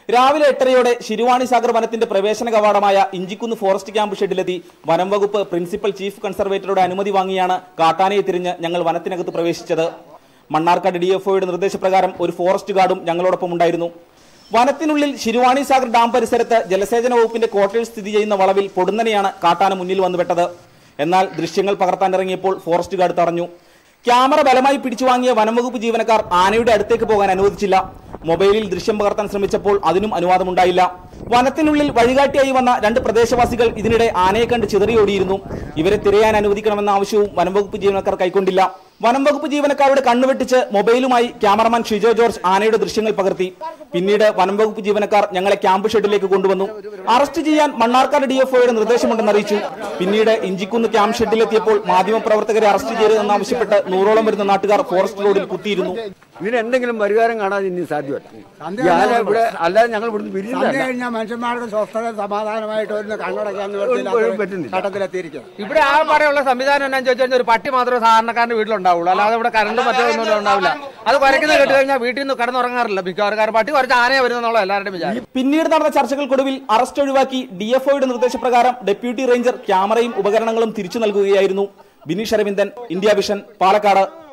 രാവിലെ എട്ടരയോടെ ശിരുവാണി സാഗർ വനത്തിന്റെ പ്രവേശന കവാടമായ ഇഞ്ചിക്കുന്ന് forest camp ഷെഡിലെത്തി വനം വകുപ്പ് പ്രിൻസിപ്പൽ ചീഫ് കൺസർവേറ്ററുടെ അനുമതി വാങ്ങിയാണ് കാട്ടാനയെ തിരിഞ്ഞ് ഞങ്ങൾ വനത്തിനകത്ത് പ്രവേശിച്ചത് മണ്ണാർക്കാട് ഡിഎഫ്ഒയുടെ നിർദ്ദേശപ്രകാരം ഒരു ഫോറസ്റ്റ് ഗാർഡും ഞങ്ങളോടൊപ്പം ഉണ്ടായിരുന്നു വനത്തിനുള്ളിൽ ശിരുവാണി സാഗർ ഡാം പരിസരത്ത് ജലസേചന വകുപ്പിന്റെ ക്വാർട്ടേഴ്സ് സ്ഥിതി ചെയ്യുന്ന വളവിൽ പൊടുന്നനെയാണ് കാട്ടാന മുന്നിൽ വന്നുപെട്ടത് എന്നാൽ ദൃശ്യങ്ങൾ പകർത്താനിറങ്ങിയപ്പോൾ ഫോറസ്റ്റ് ഗാർഡ് തടഞ്ഞു ക്യാമറ ബലമായി പിടിച്ചു വാങ്ങിയ വനംവകുപ്പ് ജീവനക്കാർ ആനയുടെ അടുത്തേക്ക് പോകാൻ അനുവദിച്ചില്ല മൊബൈലിൽ ദൃശ്യം പകർത്താൻ ശ്രമിച്ചപ്പോൾ അതിനും അനുവാദമുണ്ടായില്ല വനത്തിനുള്ളിൽ വഴികാട്ടിയായി വന്ന രണ്ട് പ്രദേശവാസികൾ ഇതിനിടെ ആനയെ കണ്ട് ചിതറിയോടിയിരുന്നു ഇവരെ തിരയാൻ അനുവദിക്കണമെന്ന ആവശ്യവും വനംവകുപ്പ് ജീവനക്കാർ കൈക്കൊണ്ടില്ല വനംവകുപ്പ് ജീവനക്കാരുടെ കണ്ണുവെട്ടിച്ച് മൊബൈലുമായി ക്യാമറമാൻ ഷിജോ ജോർജ് ആനയുടെ ദൃശ്യങ്ങൾ പകർത്തി പിന്നീട് വനംവകുപ്പ് ജീവനക്കാർ ഞങ്ങളെ ക്യാമ്പ് ഷെഡിലേക്ക് കൊണ്ടുവന്നു അറസ്റ്റ് ചെയ്യാൻ മണ്ണാർക്കാട് ഡിഎഫ്ഒയുടെ നിർദ്ദേശമുണ്ടെന്ന് അറിയിച്ചു പിന്നീട് ഇഞ്ചിക്കുന്ന് ക്യാമ്പ് ഷെഡിലെത്തിയപ്പോൾ മാധ്യമപ്രവർത്തകരെ അറസ്റ്റ് ചെയ്തതെന്നാവശ്യപ്പെട്ട് നൂറോളം വരുന്ന നാട്ടുകാർ ഫോറസ്റ്റ് റോഡിൽ കുത്തിയിരുന്നു ഇതിന് എന്തെങ്കിലും പരിഹാരം കാണാൻ ഇനി സാധ്യമല്ല ഈ ആന ഇവിടെ അല്ലാതെ ഞങ്ങൾ ഇവിടുന്ന് സന്ധ്യ പിരിഞ്ഞില്ല കഴിഞ്ഞാൽ മനുഷ്യന്മാരുടെ സ്വസ്ഥത സമാധാനമായിട്ട് ഒന്ന് കണ്ണടയ്ക്കാൻ ഒരു പറ്റുന്നില്ല. ഘട്ടത്തിലെത്തിയിരിക്കുന്നത് ഇവിടെ ആ പറയുള്ള സംവിധാനം എന്നാന്ന് ചോദിച്ചു കഴിഞ്ഞാൽ ഒരു പട്ടി മാത്രമേ സാധാരണക്കാരന്റെ വീട്ടിലുണ്ടാവുള്ളൂ അല്ലാതെ ഇവിടെ കറണ്ട് മറ്റൊന്നും ഉണ്ടാവില്ല അത് കുരയ്ക്കുന്നത് കേട്ട് കഴിഞ്ഞാൽ വീട്ടിൽ നിന്ന് കടന്നുറങ്ങാറില്ല മിക്കവാറും കാരണം പട്ടി കുറച്ച് ആനയെ വരുന്നുള്ള എല്ലാവരുടെയും വിചാരം പിന്നീട് നടന്ന ചർച്ചകൾക്കൊടുവിൽ അറസ്റ്റ് ഒഴിവാക്കി ഡിഎഫ്ഒയുടെ നിർദ്ദേശപ്രകാരം ഡെപ്യൂട്ടി റേഞ്ചർ ക്യാമറയും ഉപകരണങ്ങളും തിരിച്ചു നൽകുകയായിരുന്നു ബിനീഷ് അരവിന്ദൻ ഇന്ത്യ വിഷൻ പാലക്കാട്